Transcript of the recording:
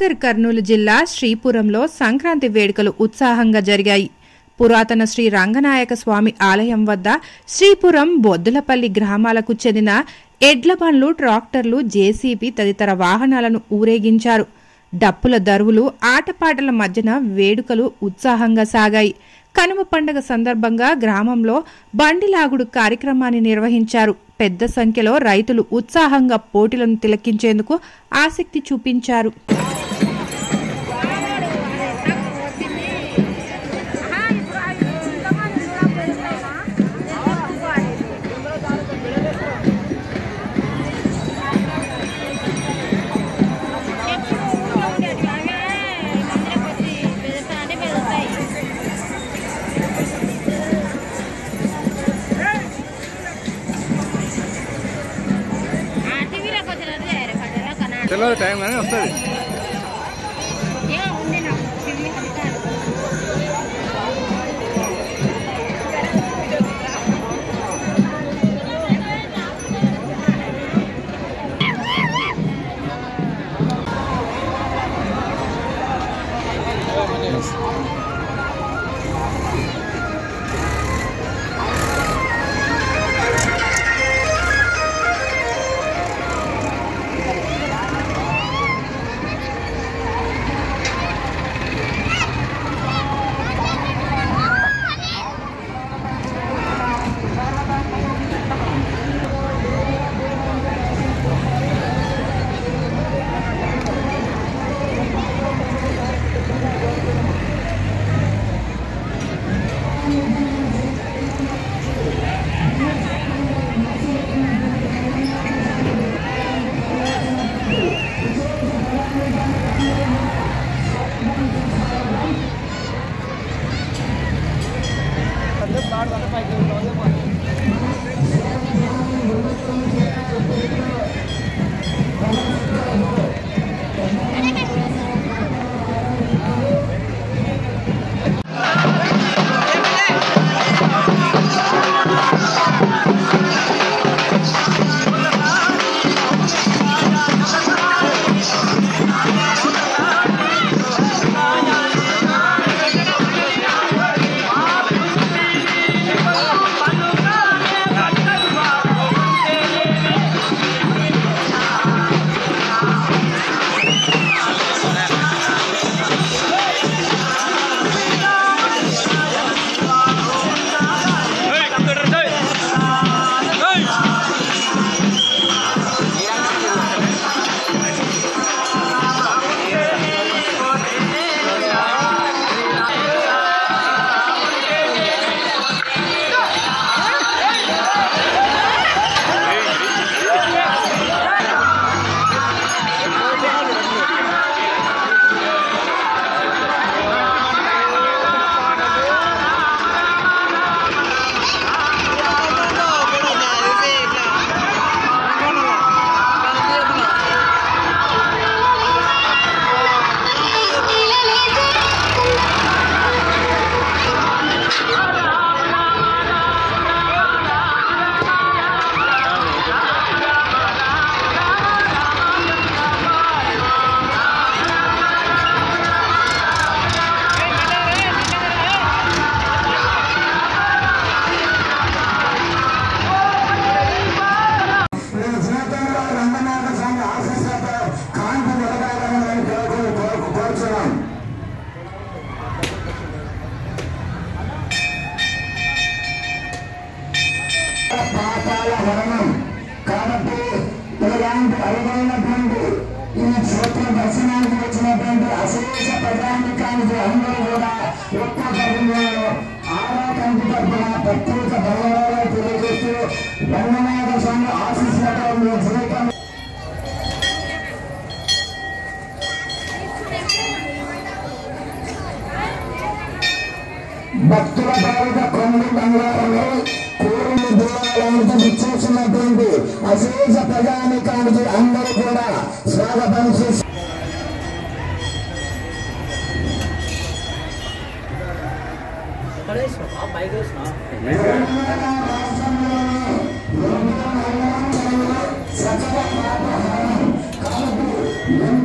నాగర్ కర్నూలు జిల్లా శ్రీపురంలో సంక్రాంతి వేడుకలు ఉత్సాహంగా జరిగాయి పురాతన శ్రీ రంగనాయక స్వామి ఆలయం వద్ద శ్రీపురం బొద్దులపల్లి గ్రామాలకు చెందిన ఎడ్ల బండ్లు ట్రాక్టర్లు జేసీబీ తదితర వాహనాలను ఊరేగించారు డప్పుల దరువులు ఆటపాటల మధ్యన వేడుకలు ఉత్సాహంగా సాగాయి కనుమ పండుగ సందర్భంగా గ్రామంలో బండిలాగుడు కార్యక్రమాన్ని నిర్వహించారు పెద్ద సంఖ్యలో రైతులు ఉత్సాహంగా పోటీలను తిలకించేందుకు ఆసక్తి చూపించారు తెలియదు టైం కానీ వస్తుంది జీవితంలో రంగనాథ స్వామి ఆశీస్సులతో కాంతి వెలగాలని నేను కోరుకు- కోరుకు- కోరుచున్నాం పాతాల వరణం కాబట్టి ఇలాంటి అరుదైనటువంటి ఈ క్షేత్ర దర్శనానికి వచ్చినటువంటి అశేష ప్రజానికానికి అందరూ కూడా ఒక్క పర్యంలో ఆరాకంటి తరఫున ప్రత్యేక ధన్యవాదాలు తెలియజేస్తూ రంగనాథ స్వామి ఆశీస్సులతో మీ జీవితం భక్తుల భారత కొండ బంగారంలో కోరిన దేవాలయానికి విచ్చేసినటువంటి అశేష ప్రజానికానికి అందరూ కూడా స్వాగతం చేసి సకల పాపహారం కాబట్టి